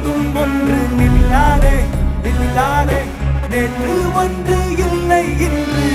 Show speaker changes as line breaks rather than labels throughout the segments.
இரண்டும் ஒன்று நில்லாதே நில்லாதே நேற்று ஒன்று இல்லை இன்று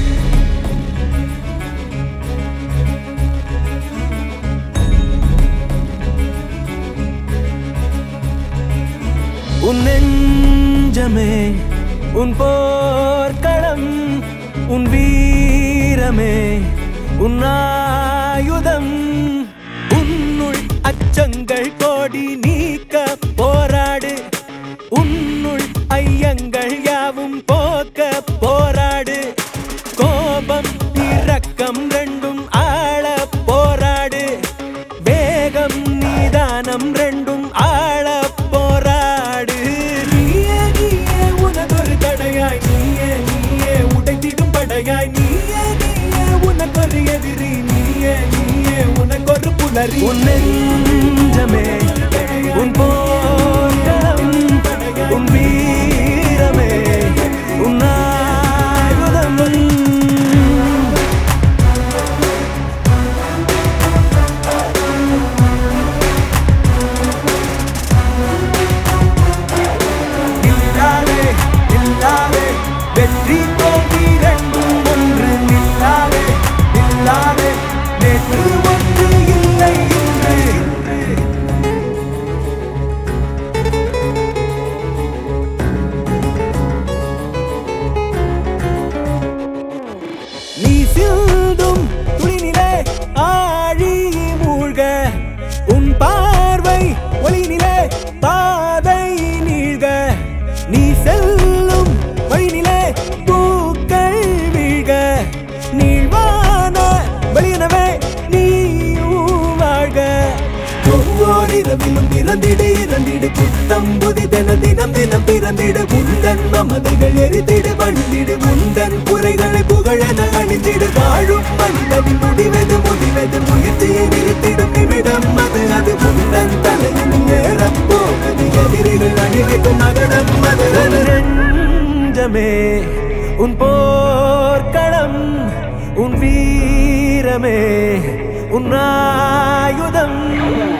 உன் நெஞ்சமே உன் போர்க்களம் உன் வீரமே உன் ஆயுதம் உன்னுள் அச்சங்கள் கோடி நீக்க போராடு உன்னுள் ஐயங்கள் யாவும் போக்க போராடு கோபம் இரக்கம் ரெண்டும் ஆள போராடு வேகம் நீதானம் ரெண்டும் ஆள போராடு நீயே நீயே உனக்கொரு தடையாய் நீயே நீயே உடைத்திடும் படையாய் நீயே நீயே உனக்கொரு எதிரி நீயே நீயே உனக்கொரு புலரி உன் நெஞ்சமே உன் போர்க்களம் உன் வீரமே உன் ஆயுதம் நில்லாதே நில்லாதே வெற்றி தோல்வி ரெண்டும் ஒன்று நில்லாதே நில்லாதே நேற்று ஒன்று இல்லை இன்று நீ சிந்தும் துளிநிலே ஆழி மூழ்க உன் பார்வை ஒளிநிலே பாதை நீழ்க நீ செல்லும் வழிநிலே பூக்கள் வீழ்க நீழ்வான வெளியனவே நீயும் வாழ்க ஒவ்வொரு இரவிலும் பிறந்திடு இறந்திடு புத்தம் புதிதென தினம் தினம் பிறந்திடு முந்தன் மமதைகள் எரித்திடு வழிந்திடு முந்தன் குறைகளை புகழென அணிந்திடு வாழும் மனிதனின் முடிவெது முடிவெது முயற்சியை நிறுத்திடும் நிமிடம் அது அது முந்தன் தலையில் ஏறப் போவது எதிரிகள் அணிவிக்கும் மகடம் அது அது நெஞ்சமே உன் போர்க்களம் உன் வீரமே உன் ஆயுதம்